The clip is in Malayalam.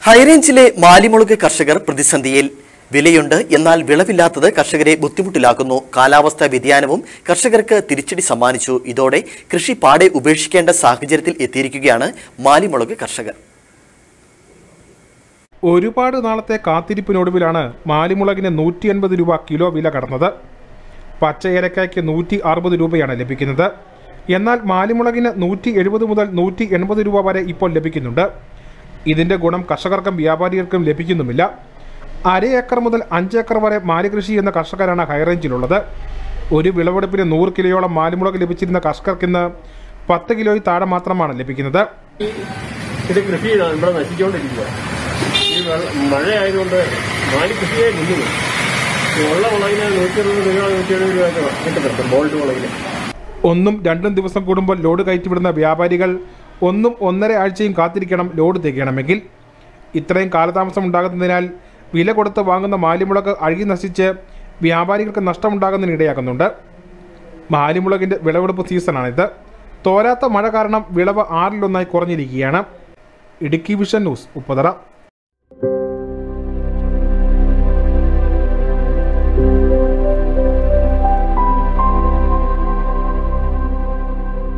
ഹൈറേഞ്ചിലെ മാലിമുളക് കർഷകർ പ്രതിസന്ധിയിൽ വിലയുണ്ട് എന്നാൽ വിളവില്ലാത്തത് കർഷകരെ ബുദ്ധിമുട്ടിലാക്കുന്നു കാലാവസ്ഥാ വ്യതിയാനവും കർഷകർക്ക് തിരിച്ചടി സമ്മാനിച്ചു ഇതോടെ കൃഷി പാടെ ഉപേക്ഷിക്കേണ്ട സാഹചര്യത്തിൽ എത്തിയിരിക്കുകയാണ് മാലിമുളക് കർഷകർ ഒരുപാട് നാളത്തെ കാത്തിരിപ്പിനൊടുവിലാണ് മാലിമുളകിന് നൂറ്റി അൻപത് രൂപ കിലോ വില കടന്നത് പച്ച ഏലക്കായ്ക്ക് നൂറ്റി അറുപത് രൂപയാണ് ലഭിക്കുന്നത് എന്നാൽ മാലിമുളകിന് നൂറ്റി എഴുപത് മുതൽ നൂറ്റി എൺപത് രൂപ വരെ ഇപ്പോൾ ലഭിക്കുന്നുണ്ട് ഇതിന്റെ ഗുണം കർഷകർക്കും വ്യാപാരികൾക്കും ലഭിക്കുന്നുമില്ല അര ഏക്കർ മുതൽ അഞ്ച് ഏക്കർ വരെ മാലി കൃഷി ചെയ്യുന്ന കർഷകരാണ് ഹൈറേഞ്ചിലുള്ളത് ഒരു വിളവെടുപ്പിന് നൂറ് കിലോയോളം മാലിമുളക് ലഭിച്ചിരുന്ന കർഷകർക്കിന്ന് പത്ത് കിലോയിൽ താഴെ മാത്രമാണ് ലഭിക്കുന്നത് ഇത് കൃഷി ഇവിടെ നശിച്ചുകൊണ്ടിരിക്കുക ഈ വെള്ള- മഴ ആയതുകൊണ്ട് മാലി കൃഷിയെ നിന്നു ഈ ഉള്ള മുളകിന് നൂറ്റി അറുപത് രൂപ നൂറ്റി എഴുപത് രൂപ കിട്ടുന്നുണ്ട് ബോൾട്ട് മുളകിന് ഒന്നും രണ്ടും ദിവസം കൂടുമ്പോൾ ലോഡ് കയറ്റിവിടുന്ന വ്യാപാരികൾ ഒന്നും ഒന്നര ആഴ്ചയും കാത്തിരിക്കണം ലോഡ് തികയണമെങ്കിൽ ഇത്രയും കാലതാമസം ഉണ്ടാകുന്നതിനാൽ വില കൊടുത്ത് വാങ്ങുന്ന മാലിമുളക് അഴുകി നശിച്ച് വ്യാപാരികൾക്ക് നഷ്ടമുണ്ടാകുന്നതിന് ഇടയാക്കുന്നുണ്ട് മാലിമുളകിൻ്റെ വിളവെടുപ്പ് സീസണാണിത് തോരാത്ത മഴ കാരണം വിളവ് ആറിലൊന്നായി കുറഞ്ഞിരിക്കുകയാണ് ഇടുക്കി വിഷൻ ന്യൂസ് ഉപ്പതറ